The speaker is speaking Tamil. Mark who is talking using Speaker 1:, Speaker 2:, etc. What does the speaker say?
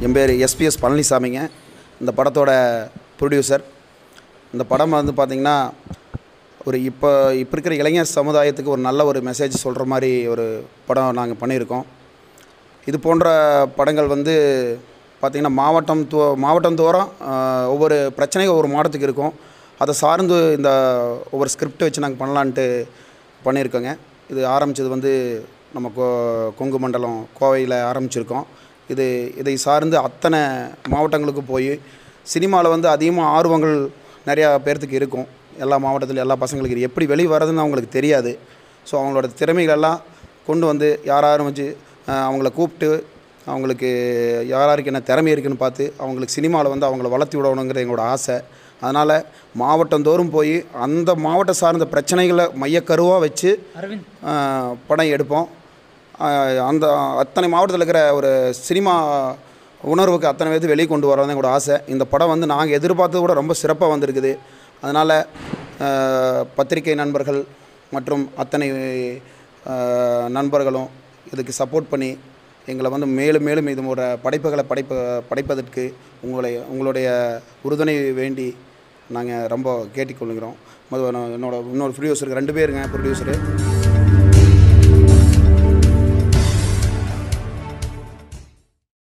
Speaker 1: என் பேர் எஸ்பிஎஸ் பழனிசாமிங்க இந்த படத்தோட ப்ரொடியூசர் இந்த படம் வந்து பார்த்திங்கன்னா ஒரு இப்போ இப்போ இருக்கிற இளைஞர் சமுதாயத்துக்கு ஒரு நல்ல ஒரு மெசேஜ் சொல்கிற மாதிரி ஒரு படம் நாங்கள் பண்ணியிருக்கோம் இது போன்ற படங்கள் வந்து பார்த்திங்கன்னா மாவட்டம் தோ மாவட்டம் தோறும் ஆஹ், ஒவ்வொரு பிரச்சனைகள் ஒவ்வொரு மாவட்டத்துக்கு இருக்கும் அதை சார்ந்து இந்த ஒவ்வொரு ஸ்கிரிப்ட் வச்சு நாங்கள் பண்ணலான்ட்டு பண்ணியிருக்கோங்க இது ஆரம்பித்தது வந்து நம்ம கொ கொங்கு மண்டலம் கோவையில் ஆரம்பிச்சிருக்கோம் இது இதை சார்ந்து அத்தனை மாவட்டங்களுக்கு போய் சினிமாவில் வந்து அதிகமாக ஆர்வங்கள் நிறையா பேர்த்துக்கு இருக்கும் எல்லா மாவட்டத்தில் எல்லா பசங்களுக்கு இது எப்படி வெளியே வர்றதுன்னு அவங்களுக்கு தெரியாது ஸோ அவங்களோட திறமைகளெல்லாம் கொண்டு வந்து யார் யாரும் வச்சு அஹ், அவங்கள கூப்பிட்டு அவங்களுக்கு யார் யாருக்கு என்ன திறமை இருக்குன்னு பார்த்து அவங்களுக்கு சினிமாவில் வந்து அவங்கள வளர்த்தி விடணுங்கிறது எங்களோட ஆசை அதனால் மாவட்டந்தோறும் போய் அந்த மாவட்டம் சார்ந்த பிரச்சனைகளை மையக்கருவாக வச்சு
Speaker 2: அரவிந்த்
Speaker 1: ஆஹ், படம் எடுப்போம் ஆஹ், அந்த அத்தனை மாவட்டத்தில் இருக்கிற ஒரு சினிமா உணர்வுக்கு அத்தனை பேர்த்து வெளியே கொண்டு வரதான் எங்களோட ஆசை இந்த படம் வந்து நாங்கள் எதிர்பார்த்தது கூட ரொம்ப சிறப்பாக வந்திருக்குது அதனால் பத்திரிகை நண்பர்கள் மற்றும் அத்தனை ஆஹ், நண்பர்களும் இதுக்கு சப்போர்ட் பண்ணி எங்களை வந்து மேலும் மேலும் இது ஒரு படைப்புகளை படைப்ப படைப்பதற்கு உங்களை உங்களுடைய உறுதுணை வேண்டி நாங்கள் ரொம்ப கேட்டுக்கொள்கிறோம் மொதல் என்னோட இன்னொரு ப்ரொடியூசருக்கு ரெண்டு பேருங்க ப்ரொடியூசரு